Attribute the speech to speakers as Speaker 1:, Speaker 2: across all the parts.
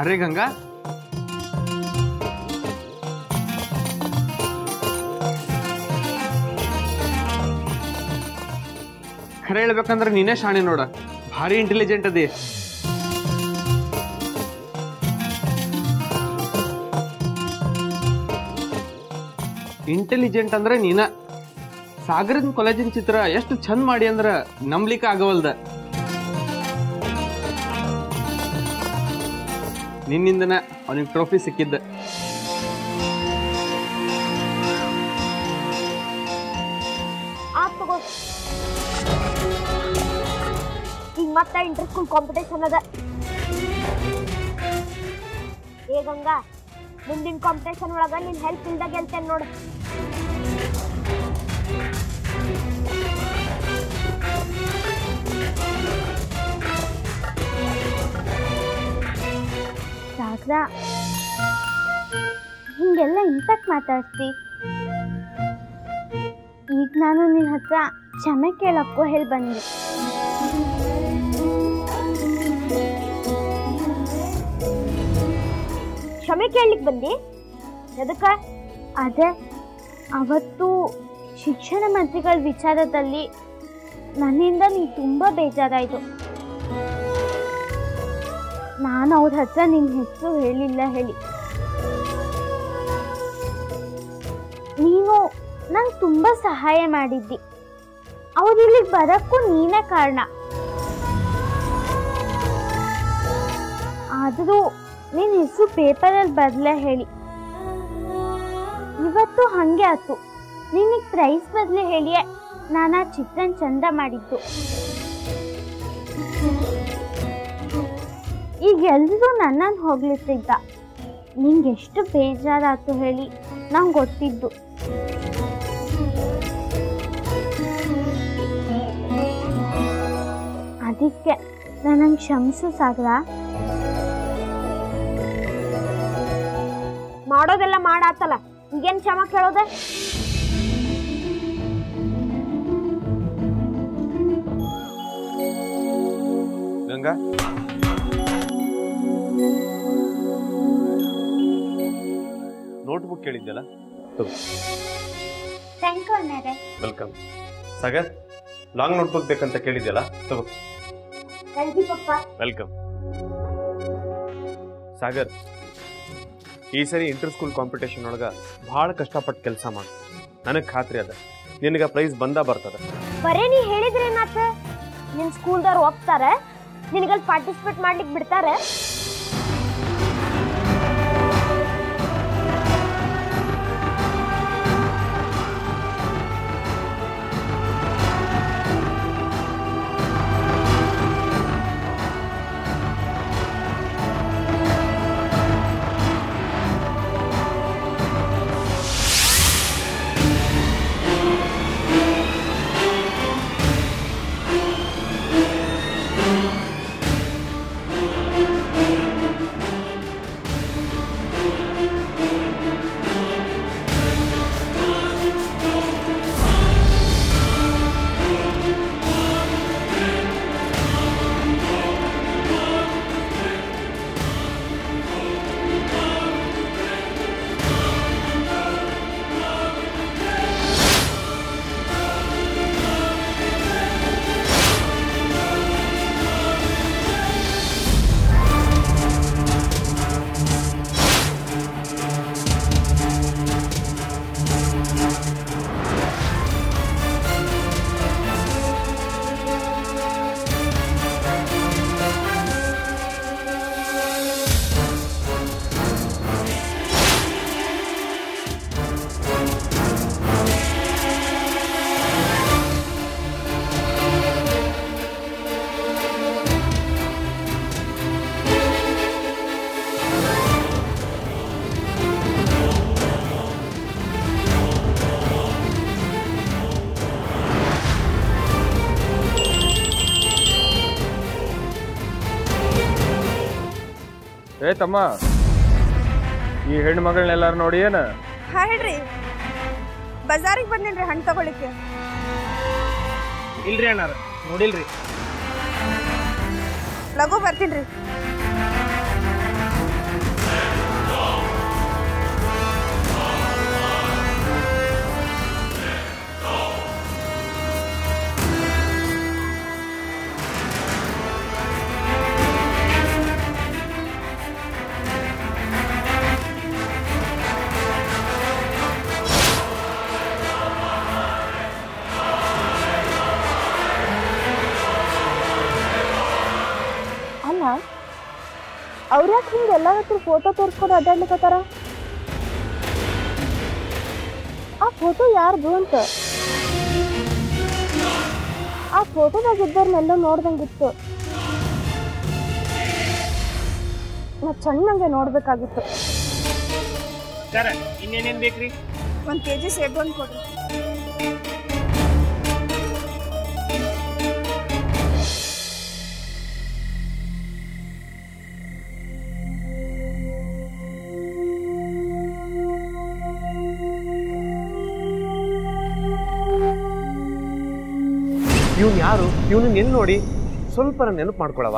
Speaker 1: ಬರ್ರಿ ಗಂಗಾ ಖರೆ ಹೇಳ್ಬೇಕಂದ್ರೆ ನೀನೇ ಶಾಣೆ ನೋಡ ಭಾರಿ ಇಂಟೆಲಿಜೆಂಟ್ ಅದಿ ಇಂಟೆಲಿಜೆಂಟ್ ಅಂದ್ರೆ ನೀನ ಸಾಗರನ್ ಕಾಲೇಜಿನ ಚಿತ್ರ ಎಷ್ಟು ಚಂದ ಮಾಡಿ ಅಂದ್ರ ನಂಬ್ಲಿಕ್ಕೆ ಆಗವಲ್ದ ನಿನ್ನಿಂದನ ಅವನಿಗೆ ಟ್ರೋಫಿ ಸಿಕ್ಕಿದ್ದ
Speaker 2: ಆತ್ ತಗೋ ಈಗ ಮತ್ತೆ ಇಂಟರ್ ಸ್ಕೂಲ್ ಕಾಂಪಿಟೇಷನ್ ಅದ ಏ ಗಂಗಾ ಮುಂದಿನ ಕಾಂಪಿಟೇಷನ್ ಒಳಗ ನಿನ್ ಹೆಲ್ಪ್ ಇಲ್ದ ಗೆಲ್ತೇನೆ ನೋಡು
Speaker 3: ಸಾಗರ ಹಿಂಗೆಲ್ಲ ಇಂತಕ್ ಮಾತಾಡ್ತಿ ಈಗ ನಾನು ನಿನ್ನ ಹತ್ರ ಕ್ಷಮೆ ಕೇಳಕ್ಕೋ ಹೇಳಿ ಬಂದೆ
Speaker 2: ಕ್ಷಮೆ ಕೇಳಲಿಕ್ ಬಂದಿ ಎದಕ್ಕ
Speaker 3: ಅದೇ ಅವತ್ತು ಶಿಕ್ಷಣ ಮಂತ್ರಿಗಳ ವಿಚಾರದಲ್ಲಿ ನನ್ನಿಂದ ನೀನು ತುಂಬ ಬೇಜಾರಾಯಿತು ನಾನು ಅವ್ರ ಹತ್ರ ನಿನ್ನ ಹೆಸರು ಹೇಳಿಲ್ಲ ಹೇಳಿ ನೀನು ನಂಗೆ ತುಂಬ ಸಹಾಯ ಮಾಡಿದ್ದಿ ಅವ್ರು ಇಲ್ಲಿಗೆ ಬರೋಕ್ಕೂ ನೀನೇ ಕಾರಣ ಆದರೂ ನಿನ್ನ ಹೆಸರು ಪೇಪರಲ್ಲಿ ಬರಲೇ ಹೇಳಿ ಇವತ್ತು ಹಾಗೆ ಆಯ್ತು ನಿನಗೆ ಪ್ರೈಸ್ ಬದಲು ಹೇಳಿಯೇ ನಾನು ಆ ಚಿತ್ರನ ಚಂದ ಮಾಡಿದ್ದು ಈಗ ಎಲ್ರೂ ನನ್ನನ್ನು ಹೋಗ್ಲಿತ್ತಿದ್ದ ನಿಂಗೆ ಎಷ್ಟು ಬೇಜಾರಾಯ್ತು ಹೇಳಿ ನಂಗೆ ಗೊತ್ತಿದ್ದು ಅದಕ್ಕೆ ನನಗೆ ಕ್ಷಮಿಸು ಸಾಗರ
Speaker 2: ಮಾಡೋದೆಲ್ಲ ಮಾಡಾತಲ್ಲ ಈಗೇನ್ ಕ್ಷಮ ಕೇಳೋದ
Speaker 1: ಗಂಗಾ ನೋಟ್ಬುಕ್ ಕೇಳಿದ್ಯಲ್ಲ
Speaker 3: ಥ್ಯಾಂಕ್ ಯು ಅಣ್ಣರೇ
Speaker 1: ವೆಲ್ಕಮ್ ಸಾಗರ್ ಲಾಂಗ್ ನೋಟ್ಬುಕ್ ಬೇಕಂತ ಕೇಳಿದ್ಯಲ್ಲ ತಗೋ
Speaker 2: ಥ್ಯಾಂಕ್ ಯು ಪಪ್ಪ
Speaker 1: ವೆಲ್ಕಮ್ ಸಾಗರ್ ಈ ಸರಿ ಇಂಟರ್ ಸ್ಕೂಲ್ ಕಾಂಪಿಟೇಷನ್ ಒಳಗ ಭಾಳ ಕಷ್ಟಪಟ್ಟು ಕೆಲಸ ಮಾಡಿ ನನಗೆ ಖಾತ್ರಿ ಅದ ನಿನಗೆ ಪ್ರೈಸ್ ಬಂದ ಬರ್ತದ
Speaker 2: ಬರೇ ನೀ ಹೇಳಿದ್ರೇನಾತ ನಿನ್ ಸ್ಕೂಲ್ದವ್ರು ಹೋಗ್ತಾರ ನಿನಗಲ್ಲಿ ಪಾರ್ಟಿಸಿಪೇಟ್ ಮಾಡ್ಲಿಕ್ಕೆ ಬಿಡ್ತಾರ
Speaker 4: ಏ ತಮ್ಮ ಈ ಹೆಣ್ಣು ಮಗಳನ್ನೆಲ್ಲಾರು ನೋಡಿ ಏನ
Speaker 5: ಹಾ ಹೇಳ್ರಿ ಬಜಾರಿಗೆ ಬಂದೇನ್ರಿ ಹಣ್ಣು ತಗೊಳಿಕ್ಕೆ
Speaker 6: ಇಲ್ರಿ ಅಣ್ಣಾರ ನೋಡಿಲ್ರಿ
Speaker 5: ಲಘು ಬರ್ತೀನ್ರಿ
Speaker 2: ಫೋಟೋ ತೋರಿಸ್ಕೊಂಡು ಅಡ್ಡಾಡ್ಲಿಕತ್ತಾರ ಆ ಫೋಟೋ ಯಾರ್ದು ಅಂತ ಆ ಫೋಟೋದಾಗ ಇದ್ದವ್ರನ್ನೆಲ್ಲ ನೋಡ್ದಂಗಿತ್ತು ನಾ ಚೆನ್ನಾಗೆ ನೋಡ್ಬೇಕಾಗಿತ್ತು
Speaker 4: ಸರ್ ಇನ್ನೇನೇನು ಬೇಕ್ರಿ
Speaker 5: ಒಂದು ಕೆ ಜಿ ಸೇಬು ಒಂದು ಕೊಡ್ರಿ
Speaker 1: ಇವ್ನು ಯಾರು ಇವ್ನನ್ನ ಎಲ್ಲಿ ನೋಡಿ ಸ್ವಲ್ಪ ನೆನಪು ಮಾಡ್ಕೊಳವ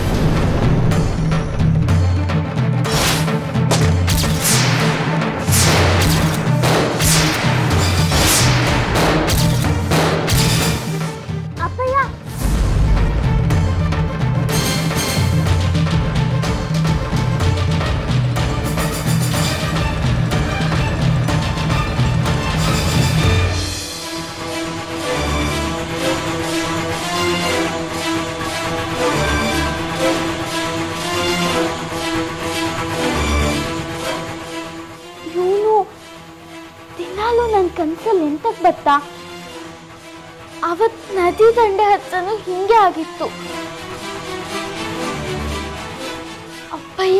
Speaker 2: ಅಪ್ಪಯ್ಯ
Speaker 3: ಇವನು ದಿನಾಲು ನನ್ನ ಕನ್ಸಲ್ಲಿ ಎಂತಕ್ಕೆ ಬತ್ತ ಅವತ್ ನದಿ ದಂಡೆ ಹತ್ರನೂ ಹಿಂಗೆ ಆಗಿತ್ತು ಅಪ್ಪಯ್ಯ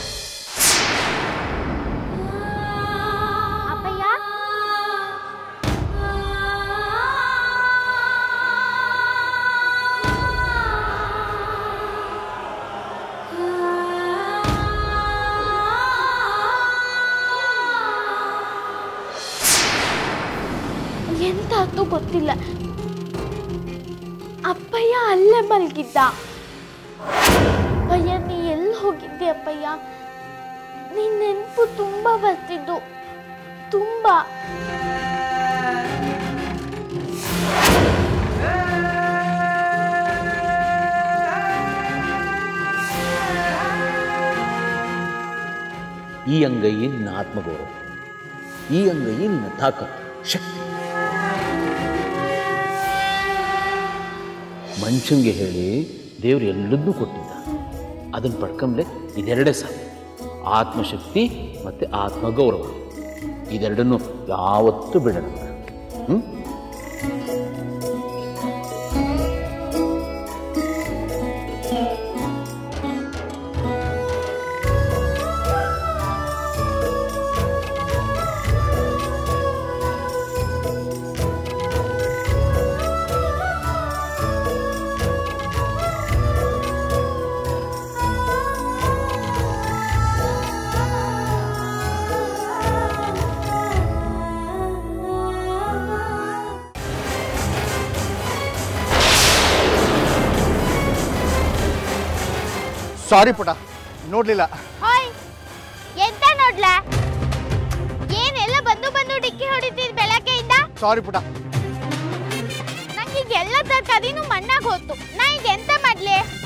Speaker 2: ಅಪ್ಪಯ್ಯ
Speaker 3: ಎಂತಾತು ಗೊತ್ತಿಲ್ಲ ಅಪ್ಪಯ್ಯ ಅಲ್ಲೇ ಮಲಗಿದ್ದ ಅಪ್ಪಯ್ಯ ನೀ ಎಲ್ಲಿ ಹೋಗಿದ್ದೆ ಅಪ್ಪಯ್ಯ ನಿನ್ ನೆನಪು ತುಂಬಾ ಬರ್ತಿದ್ದು ತುಂಬಾ
Speaker 6: ಈ ಅಂಗೈ ನಿನ್ನ ಆತ್ಮಗೌರವ ಈ ಅಂಗೈ ನಿನ್ನ ತಾಕತ್ತು ಶಕ್ತಿ ಮನುಷ್ಯಂಗೆ ಹೇಳಿ ದೇವರು ಎಲ್ಲದನ್ನೂ ಕೊಟ್ಟಿದ್ದ ಅದನ್ನು ಪಡ್ಕೊಂಬ್ಲೆ ಇದೆರಡೇ ಸಾಕು ಆತ್ಮಶಕ್ತಿ ಮತ್ತು ಆತ್ಮಗೌರವ ಇದೆರಡನ್ನು ಯಾವತ್ತೂ ಬಿಡೋಣ ಹ್ಞೂ
Speaker 7: ಸಾರಿ ಪುಟ ನೋಡ್ಲಿಲ್ಲ
Speaker 2: ಹೋಯ್ ಎಂತ ನೋಡ್ಲ ಏನೆಲ್ಲ ಬಂದು ಬಂದು ಡಿಕ್ಕಿ ಹೊಡಿತಿದ್ ಬೆಳಗ್ಗೆಯಿಂದ
Speaker 7: ಸಾರಿ ಪುಟ
Speaker 2: ನಂಗೆ ಈಗ ಎಲ್ಲ ತರಕಾರಿನೂ ಮಣ್ಣಾಗ ಹೋತು ನಾ ಈಗ ಎಂತ ಮಾಡ್ಲಿ